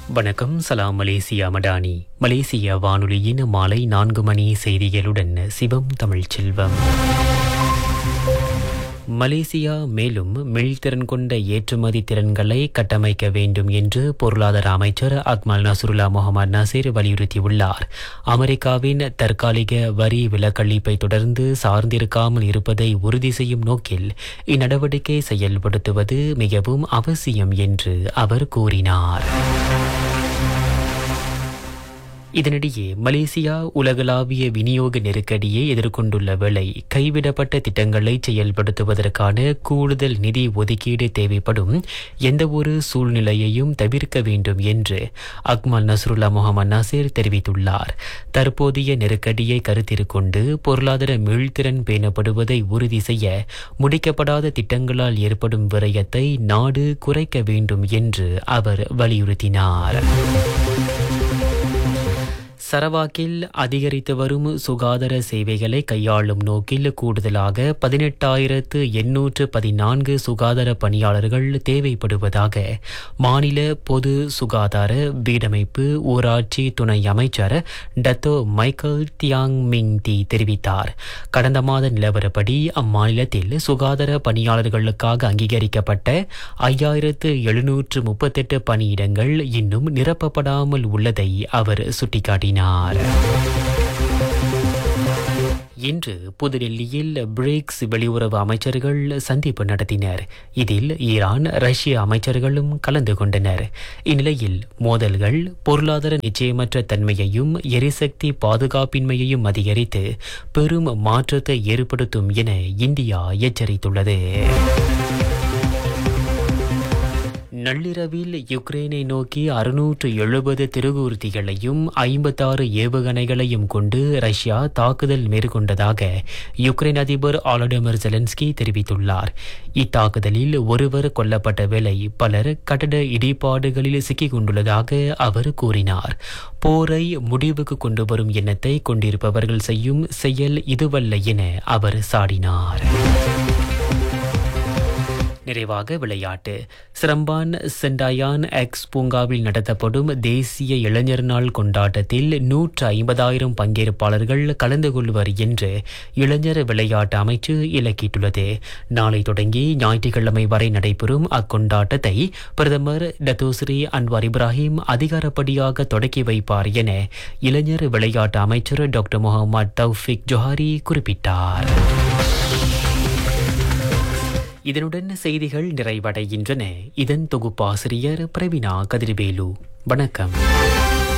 வணக்கம் சலாம் மலேசியா மடானி மலேசிய வானொலியின் மாலை நான்கு மணி செய்திகளுடன் சிவம் தமிழ்ச் செல்வம் மலேசியா மேலும் மீள்திறன் கொண்ட ஏற்றுமதி திறன்களை கட்டமைக்க வேண்டும் என்று பொருளாதார அமைச்சர் அக்மல் நசுருல்லா முகமது நசீர் வலியுறுத்தியுள்ளார் அமெரிக்காவின் தற்காலிக வரி விலக்களிப்பை தொடர்ந்து சார்ந்திருக்காமல் இருப்பதை உறுதி செய்யும் நோக்கில் இந்நடவடிக்கை செயல்படுத்துவது மிகவும் அவசியம் என்று அவர் கூறினார் இதனிடையே மலேசியா உலகளாவிய விநியோக நெருக்கடியை எதிர்கொண்டுள்ள வேளை கைவிடப்பட்ட திட்டங்களை செயல்படுத்துவதற்கான கூடுதல் நிதி ஒதுக்கீடு தேவைப்படும் எந்தவொரு சூழ்நிலையையும் தவிர்க்க வேண்டும் என்று அக்மல் நஸ்ருல்லா முகமது நாசிர் தெரிவித்துள்ளார் தற்போதைய நெருக்கடியை கருத்தில் கொண்டு பொருளாதார மீள்திறன் பேணப்படுவதை உறுதி செய்ய முடிக்கப்படாத திட்டங்களால் ஏற்படும் விரயத்தை நாடு குறைக்க வேண்டும் என்று அவர் வலியுறுத்தினார் சரவாக்கில் அதிகரித்து வரும் சுகாதார சேவைகளை கையாளும் நோக்கில் கூடுதலாக பதினெட்டாயிரத்து எண்ணூற்று பதினான்கு சுகாதார பணியாளர்கள் தேவைப்படுவதாக மாநில பொது சுகாதார வீடமைப்பு ஊராட்சி துணை அமைச்சர் Dato Michael Tiang Ming Tee தெரிவித்தார் கடந்த மாத நிலவரப்படி அம்மாநிலத்தில் சுகாதார பணியாளர்களுக்காக அங்கீகரிக்கப்பட்ட ஐயாயிரத்து எழுநூற்று முப்பத்தெட்டு பணியிடங்கள் இன்னும் நிரப்பப்படாமல் உள்ளதை அவர் சுட்டிக்காட்டினார் கூறினார் இன்று புதுடெல்லியில் பிரிக்ஸ் வெளியுறவு அமைச்சர்கள் சந்திப்பு நடத்தினர் இதில் ஈரான் ரஷ்ய அமைச்சர்களும் கலந்து கொண்டனர் இந்நிலையில் மோதல்கள் பொருளாதார நிச்சயமற்ற தன்மையையும் எரிசக்தி பாதுகாப்பின்மையையும் அதிகரித்து பெரும் மாற்றத்தை ஏற்படுத்தும் என இந்தியா எச்சரித்துள்ளது நள்ளிரவில் யுக்ரைனை நோக்கி அறுநூற்று எழுபது திருகூர்த்திகளையும் ஐம்பத்தாறு ஏவுகணைகளையும் கொண்டு ரஷ்யா தாக்குதல் மேற்கொண்டதாக யுக்ரைன் அதிபர் ஆலோடமர் ஜெலன்ஸ்கி தெரிவித்துள்ளார் இத்தாக்குதலில் ஒருவர் கொல்லப்பட்ட வேளை பலர் கட்டட இடிபாடுகளில் சிக்கிக் கொண்டுள்ளதாக அவர் கூறினார் போரை முடிவுக்கு கொண்டு வரும் எண்ணத்தை கொண்டிருப்பவர்கள் செய்யும் செயல் இதுவல்ல என அவர் சாடினார் நிறைவாக விளையாட்டு சிரம்பான் செண்டாயான் எக்ஸ் பூங்காவில் நடத்தப்படும் தேசிய இளைஞர் நாள் கொண்டாட்டத்தில் நூற்று ஐம்பதாயிரம் பங்கேற்பாளர்கள் கலந்து கொள்வர் என்று இளைஞர் விளையாட்டு அமைச்சு இலக்கிட்டுள்ளது நாளை தொடங்கி ஞாயிற்றுக்கிழமை வரை நடைபெறும் அக்கொண்டாட்டத்தை பிரதமர் டத்தோஸ்ரீ அன்வார் இப்ராஹிம் அதிகாரப்படியாக தொடக்கி வைப்பார் என இளைஞர் விளையாட்டு அமைச்சர் டாக்டர் முகமது தௌஃபிக் ஜொஹாரி குறிப்பிட்டார் இதனுடன் செய்திகள் நிறைவடைகின்றன இதன் தொகுப்பாசிரியர் பிரவினா கதிர்வேலு வணக்கம்